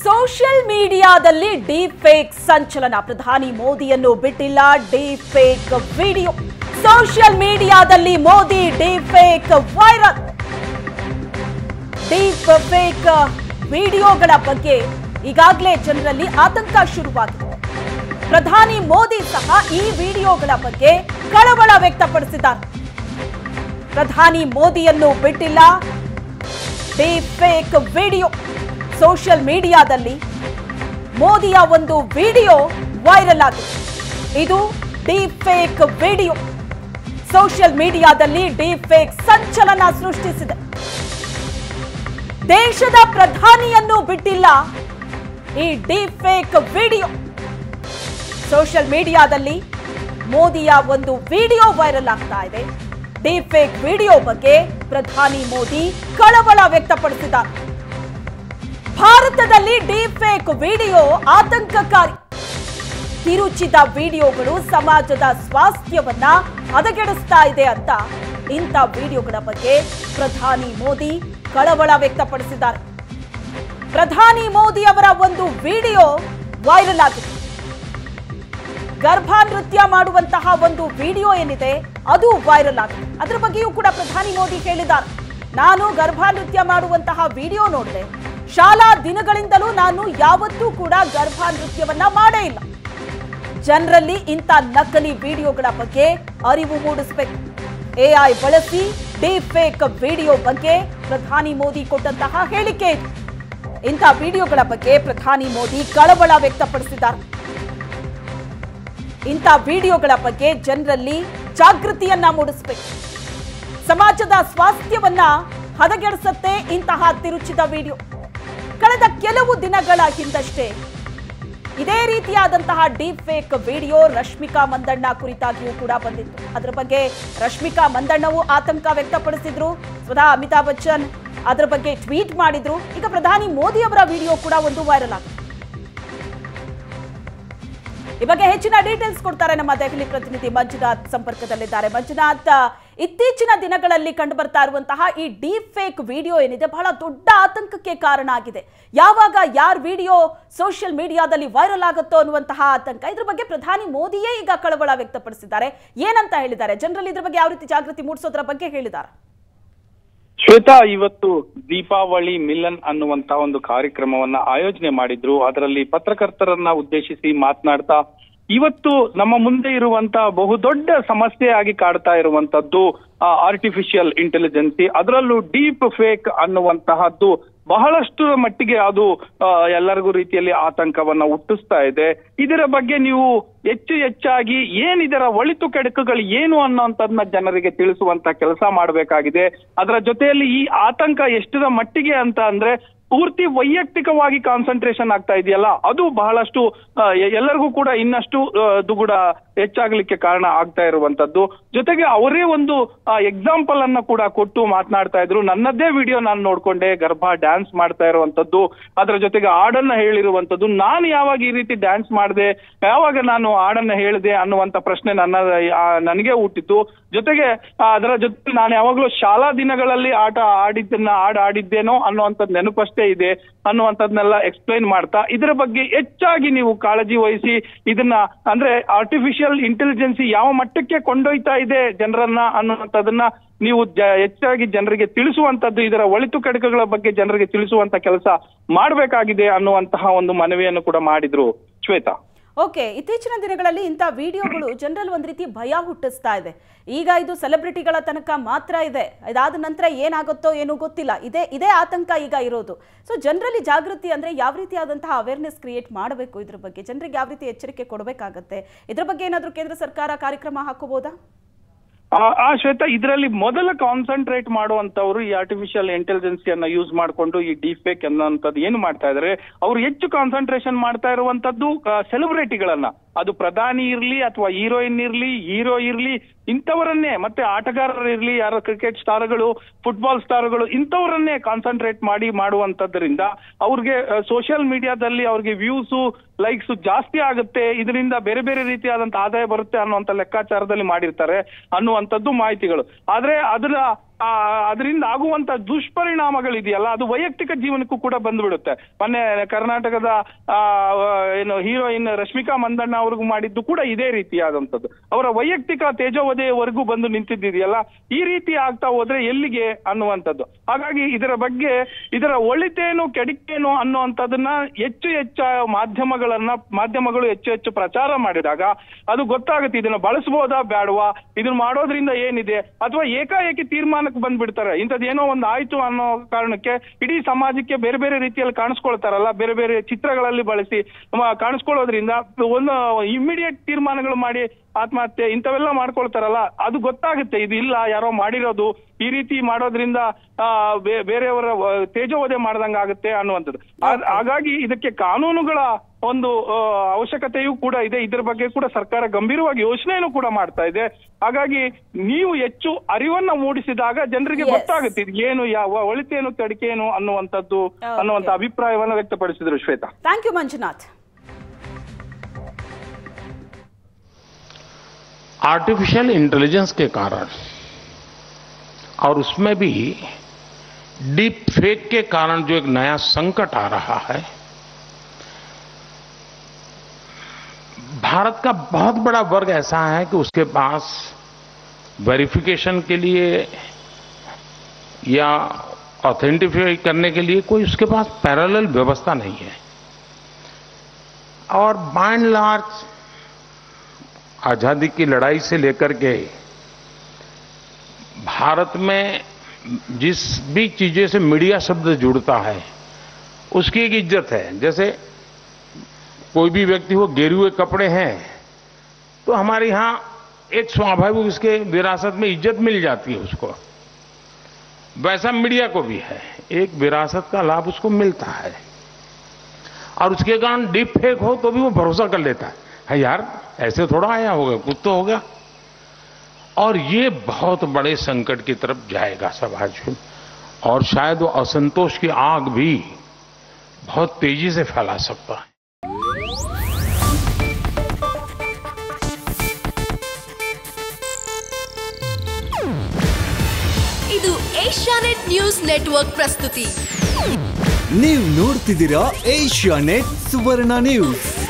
Social ಮೀಡಿಯಾದಲ್ಲಿ deep fake ಸಂಚಲನ ಪ್ರಧಾನಿ ಮೋದಿಯನ್ನು ಬಿಟ್ಟಿಲ್ಲ ಡೀಪ್ ಫೇಕ್ ವಿಡಿಯೋ ಸೋಷಿಯಲ್ ಮೀಡಿಯಾದಲ್ಲಿ Modi deep fake viral deep fake ವಿಡಿಯೋಗಳ ಬಗ್ಗೆ ಈಗಾಗಲೇ ಜನರಲ್ಲಿ ಆತಂಕ ಶುರುವಾಗಿದೆ ಪ್ರಧಾನಿ ಮೋದಿ ಸಹ ಈ ವಿಡಿಯೋಗಳ ಬಗ್ಗೆ ಕಳವಳ ವ್ಯಕ್ತಪಡಿಸಿದ್ದಾರೆ ಪ್ರಧಾನಿ ಮೋದಿಯನ್ನು ಬಿಟ್ಟಿಲ್ಲ ಡೀಪ್ ಫೇಕ್ ವಿಡಿಯೋ ಸೋಷಿಯಲ್ ಮೀಡಿಯಾದಲ್ಲಿ ಮೋದಿಯ ಒಂದು ವಿಡಿಯೋ ವೈರಲ್ ಆಗಿದೆ ಇದು ಡೀಪ್ ಫೇಕ್ ವಿಡಿಯೋ ಸೋಷಿಯಲ್ ಮೀಡಿಯಾದಲ್ಲಿ ಡೀಪ್ ಫೇಕ್ ಸಂಚಲನ ಸೃಷ್ಟಿಸಿದೆ ದೇಶದ ಪ್ರಧಾನಿಯನ್ನು ಬಿಟ್ಟಿಲ್ಲ ಈ ಡೀಪ್ ಫೇಕ್ ವಿಡಿಯೋ ಸೋಷಿಯಲ್ ಮೀಡಿಯಾದಲ್ಲಿ ಮೋದಿಯ ಒಂದು ವಿಡಿಯೋ ವೈರಲ್ ಆಗ್ತಾ ಇದೆ ಡೀಪ್ ಫೇಕ್ ವಿಡಿಯೋ ಬಗ್ಗೆ ಪ್ರಧಾನಿ ಮೋದಿ ಕಳವಳ ವ್ಯಕ್ತಪಡಿಸಿದ್ದಾರೆ ಭಾರತದಲ್ಲಿ ಡೀಪ್ ಫೇಕ್ ವಿಡಿಯೋ ಆತಂಕಕಾರಿ ತಿರುಚಿದ ವಿಡಿಯೋಗಳು ಸಮಾಜದ ಸ್ವಾಸ್ಥ್ಯವನ್ನ ಹದಗೆಡಿಸ್ತಾ ಇದೆ ಅಂತ ಇಂಥ ವಿಡಿಯೋಗಳ ಬಗ್ಗೆ ಪ್ರಧಾನಿ ಮೋದಿ ಕಳವಳ ವ್ಯಕ್ತಪಡಿಸಿದ್ದಾರೆ ಪ್ರಧಾನಿ ಮೋದಿ ಅವರ ಒಂದು ವಿಡಿಯೋ ವೈರಲ್ ಆಗಿದೆ ಗರ್ಭ ನೃತ್ಯ ಮಾಡುವಂತಹ ಒಂದು ವಿಡಿಯೋ ಏನಿದೆ ಅದು ವೈರಲ್ ಆಗಿದೆ ಅದರ ಬಗ್ಗೆಯೂ ಕೂಡ ಪ್ರಧಾನಿ ಮೋದಿ ಹೇಳಿದ್ದಾರೆ ನಾನು ಗರ್ಭ ನೃತ್ಯ ಮಾಡುವಂತಹ ವಿಡಿಯೋ ನೋಡಿದೆ ಶಾಲಾ ದಿನಗಳಿಂದಲೂ ನಾನು ಯಾವತ್ತೂ ಕೂಡ ಗರ್ಭ ನೃತ್ಯವನ್ನ ಮಾಡೇ ಇಲ್ಲ ಜನರಲ್ಲಿ ಇಂಥ ನಕಲಿ ವಿಡಿಯೋಗಳ ಬಗ್ಗೆ ಅರಿವು ಮೂಡಿಸಬೇಕು ಎಐ ಬಳಸಿ ಡೀಪ್ ಫೇಕ್ ವಿಡಿಯೋ ಬಗ್ಗೆ ಪ್ರಧಾನಿ ಮೋದಿ ಕೊಟ್ಟಂತಹ ಹೇಳಿಕೆ ಇದು ಇಂಥ ವಿಡಿಯೋಗಳ ಬಗ್ಗೆ ಪ್ರಧಾನಿ ಮೋದಿ ಕಳವಳ ವ್ಯಕ್ತಪಡಿಸಿದ್ದಾರೆ ಇಂಥ ವಿಡಿಯೋಗಳ ಬಗ್ಗೆ ಜನರಲ್ಲಿ ಜಾಗೃತಿಯನ್ನ ಮೂಡಿಸಬೇಕು ಸಮಾಜದ ಸ್ವಾಸ್ಥ್ಯವನ್ನ ಹದಗೆಡಿಸತ್ತೆ ಇಂತಹ ತಿರುಚಿದ ವಿಡಿಯೋ ಕಳೆದ ಕೆಲವು ದಿನಗಳ ಹಿಂದಷ್ಟೇ ಇದೇ ರೀತಿಯಾದಂತಹ deep fake video Rashmika Mandanna ಕುರಿತಾಗಿಯೂ ಕೂಡ ಬಂದಿತ್ತು ಅದರ ಬಗ್ಗೆ ರಶ್ಮಿಕಾ ಮಂದಣ್ಣವು ಆತಂಕ ವ್ಯಕ್ತಪಡಿಸಿದ್ರು ಸ್ವತಃ ಅಮಿತಾಬ್ ಬಚ್ಚನ್ ಅದರ ಬಗ್ಗೆ ಟ್ವೀಟ್ ಮಾಡಿದ್ರು ಈಗ ಪ್ರಧಾನಿ ಮೋದಿ ಅವರ ವಿಡಿಯೋ ಕೂಡ ಒಂದು ವೈರಲ್ ಆಗಿದೆ ಈ ಬಗ್ಗೆ ಹೆಚ್ಚಿನ ಡೀಟೇಲ್ಸ್ ಕೊಡ್ತಾರೆ ನಮ್ಮ ದೆಹಲಿ ಪ್ರತಿನಿಧಿ ಮಂಜುನಾಥ್ ಸಂಪರ್ಕದಲ್ಲಿದ್ದಾರೆ ಮಂಜುನಾಥ್ ಇತ್ತೀಚಿನ ದಿನಗಳಲ್ಲಿ ಕಂಡು ಬರ್ತಾ ಇರುವಂತಹ ಈ ಡೀಪ್ ಫೇಕ್ ವಿಡಿಯೋ ಏನಿದೆ ಬಹಳ ದೊಡ್ಡ ಆತಂಕಕ್ಕೆ ಕಾರಣ ಆಗಿದೆ ಯಾವಾಗ ಯಾರ ವಿಡಿಯೋ ಸೋಷಿಯಲ್ ಮೀಡಿಯಾದಲ್ಲಿ ವೈರಲ್ ಆಗುತ್ತೋ ಅನ್ನುವಂತಹ ಆತಂಕ ಇದ್ರ ಬಗ್ಗೆ ಪ್ರಧಾನಿ ಮೋದಿಯೇ ಈಗ ಕಳವಳ ವ್ಯಕ್ತಪಡಿಸಿದ್ದಾರೆ ಏನಂತ ಹೇಳಿದ್ದಾರೆ ಜನರಲ್ಲಿ ಇದ್ರ ಬಗ್ಗೆ ಯಾವ ರೀತಿ ಜಾಗೃತಿ ಮೂಡಿಸೋದ್ರ ಬಗ್ಗೆ ಹೇಳಿದ್ದಾರೆ ಶ್ವೇತಾ ಇವತ್ತು ದೀಪಾವಳಿ ಮಿಲನ್ ಅನ್ನುವಂತ ಒಂದು ಕಾರ್ಯಕ್ರಮವನ್ನ ಆಯೋಜನೆ ಮಾಡಿದ್ರು ಅದರಲ್ಲಿ ಪತ್ರಕರ್ತರನ್ನ ಉದ್ದೇಶಿಸಿ ಮಾತನಾಡ್ತಾ ಇವತ್ತು ನಮ್ಮ ಮುಂದೆ ಇರುವಂತ ಬಹುದೊಡ್ಡ ಸಮಸ್ಯೆ ಆಗಿ ಕಾಡ್ತಾ ಇರುವಂತದ್ದು ಆರ್ಟಿಫಿಷಿಯಲ್ ಇಂಟೆಲಿಜೆನ್ಸಿ ಅದರಲ್ಲೂ ಡೀಪ್ ಫೇಕ್ ಅನ್ನುವಂತಹದ್ದು ಬಹಳಷ್ಟು ಮಟ್ಟಿಗೆ ಅದು ಆ, ಎಲ್ಲರಿಗೂ ರೀತಿಯಲ್ಲಿ ಆತಂಕವನ್ನ ಹುಟ್ಟಿಸ್ತಾ ಇದೆ ಇದರ ಬಗ್ಗೆ ನೀವು ಹೆಚ್ಚು ಹೆಚ್ಚಾಗಿ ಏನ್ ಇದರ ಒಳಿತು ಕೆಡಕುಗಳು ಏನು ಅನ್ನೋಂಥದ್ನ ಜನರಿಗೆ ತಿಳಿಸುವಂತ ಕೆಲಸ ಮಾಡಬೇಕಾಗಿದೆ ಅದರ ಜೊತೆಯಲ್ಲಿ ಈ ಆತಂಕ ಎಷ್ಟರ ಮಟ್ಟಿಗೆ ಅಂತ ಅಂದ್ರೆ ಪೂರ್ತಿ ವೈಯಕ್ತಿಕವಾಗಿ ಕಾನ್ಸಂಟ್ರೇಷನ್ ಆಗ್ತಾ ಇದೆಯಲ್ಲ ಅದು ಬಹಳಷ್ಟು ಆ, ಎ- ಎಲ್ಲರಿಗೂ ಕೂಡ ಇನ್ನಷ್ಟು ಆ, ದುಗುಡ ಹೆಚ್ಚಾಗ್ಲಿಕ್ಕೆ ಕಾರಣ ಆಗ್ತಾ ಇರುವಂತದ್ದು ಜೊತೆಗೆ ಅವರೇ ಒಂದು ಎಕ್ಸಾಂಪಲ್ ಅನ್ನ ಕೂಡ ಕೊಟ್ಟು ಮಾತನಾಡ್ತಾ ಇದ್ರು ನನ್ನದೇ ವಿಡಿಯೋ ನಾನು ನೋಡ್ಕೊಂಡೆ ಗರ್ಭ ಡ್ಯಾನ್ಸ್ ಮಾಡ್ತಾ ಇರುವಂತದ್ದು ಅದರ ಜೊತೆಗೆ ಹಾಡನ್ನ ಹೇಳಿರುವಂತದ್ದು ನಾನು ಯಾವಾಗ ಈ ರೀತಿ ಡ್ಯಾನ್ಸ್ ಮಾಡಿದೆ ಯಾವಾಗ ನಾನು ಹಾಡನ್ನ ಹೇಳಿದೆ ಅನ್ನುವಂತ ಪ್ರಶ್ನೆ ನನ್ನ ಆ, ನನಗೆ ಹುಟ್ಟಿತ್ತು ಜೊತೆಗೆ ಆ, ಅದರ ಜೊತೆ ನಾನು ಯಾವಾಗ್ಲೂ ಶಾಲಾ ದಿನಗಳಲ್ಲಿ ಆಟ ಆಡಿದ್ದನ್ನ ಹಾಡು ಆಡಿದ್ದೇನೋ ಅನ್ನುವಂಥದ್ದು ನೆನಪಷ್ಟೇ ಇದೆ ಅನ್ನುವಂಥದ್ನೆಲ್ಲ ಎಕ್ಸ್ಪ್ಲೈನ್ ಮಾಡ್ತಾ ಇದರ ಬಗ್ಗೆ ಹೆಚ್ಚಾಗಿ ನೀವು ಕಾಳಜಿ ವಹಿಸಿ ಇದನ್ನ ಅಂದ್ರೆ ಆರ್ಟಿಫಿಷಿಯಲ್ ಇಂಟೆಲಿಜೆನ್ಸಿ ಯಾವ ಮಟ್ಟಕ್ಕೆ ಕೊಂಡೊಯ್ತಾ ಇದೆ ಜನರನ್ನ ಅನ್ನುವಂಥದ್ದನ್ನ ನೀವು ಜ- ಹೆಚ್ಚಾಗಿ ಜನರಿಗೆ ತಿಳಿಸುವಂತದ್ದು ಇದರ ಒಳಿತು ಕಡಕಗಳ ಬಗ್ಗೆ ಜನರಿಗೆ ತಿಳಿಸುವಂತ ಕೆಲಸ ಮಾಡಬೇಕಾಗಿದೆ ಅನ್ನುವಂತಹ ಒಂದು ಮನವಿಯನ್ನು ಕೂಡ ಮಾಡಿದ್ರು ಶ್ವೇತಾ ಓಕೆ ಇತ್ತೀಚಿನ ದಿನಗಳಲ್ಲಿ ಇಂಥ ವಿಡಿಯೋಗಳು ಜನರಲ್ಲಿ ಒಂದು ರೀತಿ ಭಯ ಹುಟ್ಟಿಸ್ತಾ ಇದೆ ಈಗ ಇದು ಸೆಲೆಬ್ರಿಟಿಗಳ ತನಕ ಮಾತ್ರ ಇದೆ ಇದಾದ ನಂತರ ಏನಾಗುತ್ತೋ ಏನೂ ಗೊತ್ತಿಲ್ಲ ಇದೇ ಇದೇ ಆತಂಕ ಈಗ ಇರೋದು ಸೊ ಜನರಲ್ಲಿ ಜಾಗೃತಿ ಅಂದರೆ ಯಾವ ರೀತಿಯಾದಂತಹ ಅವೇರ್ನೆಸ್ ಕ್ರಿಯೇಟ್ ಮಾಡಬೇಕು ಇದ್ರ ಬಗ್ಗೆ ಜನರಿಗೆ ಯಾವ ರೀತಿ ಎಚ್ಚರಿಕೆ ಕೊಡಬೇಕಾಗತ್ತೆ ಇದ್ರ ಬಗ್ಗೆ ಏನಾದರೂ ಕೇಂದ್ರ ಸರ್ಕಾರ ಕಾರ್ಯಕ್ರಮ ಹಾಕೋಬೋದಾ ಆ ಆ, ಶ್ವೇತಾ ಇದರಲ್ಲಿ ಮೊದಲ ಕಾನ್ಸಂಟ್ರೇಟ್ ಮಾಡುವಂತವ್ರು ಈ ಆರ್ಟಿಫಿಷಿಯಲ್ ಇಂಟೆಲಿಜೆನ್ಸಿಯನ್ನ ಯೂಸ್ ಮಾಡಿಕೊಂಡು ಈ ಡಿಫೇಕ್ ಅನ್ನೋಂಥದ್ದು ಏನು ಮಾಡ್ತಾ ಇದಾರೆ ಅವ್ರು ಹೆಚ್ಚು ಕಾನ್ಸಂಟ್ರೇಷನ್ ಮಾಡ್ತಾ ಇರುವಂತದ್ದು ಸೆಲೆಬ್ರಿಟಿಗಳನ್ನ ಅದು ಪ್ರಧಾನಿ ಇರ್ಲಿ ಅಥವಾ ಹೀರೋಯಿನ್ ಇರ್ಲಿ ಹೀರೋ ಇರ್ಲಿ ಇಂಥವರನ್ನೇ ಮತ್ತೆ ಆಟಗಾರರು ಇರ್ಲಿ ಯಾರೋ ಕ್ರಿಕೆಟ್ ಸ್ಟಾರ್ಗಳು ಫುಟ್ಬಾಲ್ ಸ್ಟಾರ್ಗಳು ಇಂಥವರನ್ನೇ ಕಾನ್ಸಂಟ್ರೇಟ್ ಮಾಡಿ ಮಾಡುವಂತದ್ರಿಂದ ಅವ್ರಿಗೆ ಸೋಷಿಯಲ್ ಮೀಡಿಯಾದಲ್ಲಿ ಅವ್ರಿಗೆ ವ್ಯೂಸು ಲೈಕ್ಸ್ ಜಾಸ್ತಿ ಆಗುತ್ತೆ ಇದರಿಂದ ಬೇರೆ ಬೇರೆ ರೀತಿಯಾದಂತ ಆದಾಯ ಬರುತ್ತೆ ಅನ್ನುವಂತ ಲೆಕ್ಕಾಚಾರದಲ್ಲಿ ಮಾಡಿರ್ತಾರೆ ಅನ್ನುವಂಥದ್ದು ಮಾಹಿತಿಗಳು ಆದ್ರೆ ಅದರ ಆ ಅದರಿಂದ ಆಗುವಂತ ದುಷ್ಪರಿಣಾಮಗಳಿದೆಯಲ್ಲ ಅದು ವೈಯಕ್ತಿಕ ಜೀವನಕ್ಕೂ ಕೂಡ ಬಂದ್ಬಿಡುತ್ತೆ ಮೊನ್ನೆ ಕರ್ನಾಟಕದ ಆ ಏನು ಹೀರೋಯಿನ್ ರಶ್ಮಿಕಾ ಮಂದಣ್ಣ ಅವ್ರಿಗೂ ಮಾಡಿದ್ದು ಕೂಡ ಇದೇ ರೀತಿಯಾದಂಥದ್ದು ಅವರ ವೈಯಕ್ತಿಕ ತೇಜೋವಧೆಯವರೆಗೂ ಬಂದು ನಿಂತಿದ್ದಿದೆಯಲ್ಲ ಈ ರೀತಿ ಆಗ್ತಾ ಹೋದ್ರೆ ಎಲ್ಲಿಗೆ ಅನ್ನುವಂಥದ್ದು ಹಾಗಾಗಿ ಇದರ ಬಗ್ಗೆ ಇದರ ಒಳಿತೇನು ಕೆಡಿಕೇನು ಅನ್ನುವಂಥದ್ದನ್ನ ಹೆಚ್ಚು ಹೆಚ್ಚು ಮಾಧ್ಯಮಗಳನ್ನ ಮಾಧ್ಯಮಗಳು ಹೆಚ್ಚು ಹೆಚ್ಚು ಪ್ರಚಾರ ಮಾಡಿದಾಗ ಅದು ಗೊತ್ತಾಗುತ್ತೆ ಇದನ್ನ ಬಳಸಬಹುದಾ ಬೇಡವಾ ಇದನ್ನ ಮಾಡೋದ್ರಿಂದ ಏನಿದೆ ಅಥವಾ ಏಕಾಏಕಿ ತೀರ್ಮಾನಕ್ಕೆ ಬಂದ್ಬಿಡ್ತಾರೆ ಇಂಥದ್ದೇನೋ ಒಂದು ಆಯ್ತು ಅನ್ನೋ ಕಾರಣಕ್ಕೆ ಇಡೀ ಸಮಾಜಕ್ಕೆ ಬೇರೆ ಬೇರೆ ರೀತಿಯಲ್ಲಿ ಕಾಣಿಸ್ಕೊಳ್ತಾರಲ್ಲ ಬೇರೆ ಬೇರೆ ಚಿತ್ರಗಳಲ್ಲಿ ಬಳಸಿ ಮ- ಕಾಣಿಸ್ಕೊಳ್ಳೋದ್ರಿಂದ ಒಂದು ಇಮಿಡಿಯೇಟ್ ತೀರ್ಮಾನಗಳು ಮಾಡಿ ಆತ್ಮಹತ್ಯೆ ಇಂಥವೆಲ್ಲ ಮಾಡ್ಕೊಳ್ತಾರಲ್ಲ ಅದು ಗೊತ್ತಾಗುತ್ತೆ ಇದು ಇಲ್ಲ ಯಾರೋ ಮಾಡಿರೋದು ಈ ರೀತಿ ಮಾಡೋದ್ರಿಂದ ಆ, ಬೇ- ಬೇರೆಯವರ ವ- ತೇಜೋವಧೆ ಮಾಡ್ದಂಗ ಆಗುತ್ತೆ ಅನ್ನುವಂಥದ್ದು ಆ- ಹಾಗಾಗಿ ಇದಕ್ಕೆ ಕಾನೂನುಗಳ ಒಂದು ಆ, ಅವಶ್ಯಕತೆಯೂ ಕೂಡ ಇದೆ ಇದ್ರ ಬಗ್ಗೆ ಕೂಡ ಸರ್ಕಾರ ಗಂಭೀರವಾಗಿ ಯೋಚನೆಯನ್ನು ಕೂಡ ಮಾಡ್ತಾ ಇದೆ ಹಾಗಾಗಿ ನೀವು ಹೆಚ್ಚು ಅರಿವನ್ನ ಮೂಡಿಸಿದಾಗ ಜನರಿಗೆ Yes. ಗೊತ್ತಾಗುತ್ತೆ ಇದು ಏನು ಯಾವ ಒಳಿತೇನು ತಡಿಕೇನು ಅನ್ನುವಂಥದ್ದು Okay. ಅನ್ನುವಂಥ ಅಭಿಪ್ರಾಯವನ್ನ ವ್ಯಕ್ತಪಡಿಸಿದ್ರು Shweta thank you Manjunath artificial intelligence के कारण और उसमें भी डीप फेक के कारण जो एक नया संकट आ रहा है भारत का बहुत बड़ा वर्ग ऐसा है कि उसके पास वेरिफिकेशन के लिए या ऑथेंटिफाई करने के लिए कोई उसके पास पैरेलल व्यवस्था नहीं है और बाय एंड लार्ज आजादी की लड़ाई से लेकर के भारत में जिस भी चीजें से मीडिया शब्द जुड़ता है उसकी एक इज्जत है जैसे कोई भी व्यक्ति हो गेरे हुए कपड़े हैं तो हमारे यहां एक स्वाभाविक उसके विरासत में इज्जत मिल जाती है उसको वैसा मीडिया को भी है एक विरासत का लाभ उसको मिलता है और उसके कारण डीप फेक हो तो भी वो भरोसा कर लेता है, है यार ऐसे थोड़ा आया होगा कुछ तो होगा और ये बहुत बड़े संकट की तरफ जाएगा समाज में और शायद वो असंतोष की आग भी बहुत तेजी से फैला सकता है ಇದು ಏಷ್ಯಾನೆಟ್ ನ್ಯೂಸ್ ನೆಟ್ವರ್ಕ್ ಪ್ರಸ್ತುತಿ ನೀವು ನೋಡ್ತಿದ್ದೀರಾ ಏಷ್ಯಾ ನೆಟ್ ಸುವರ್ಣ ನ್ಯೂಸ್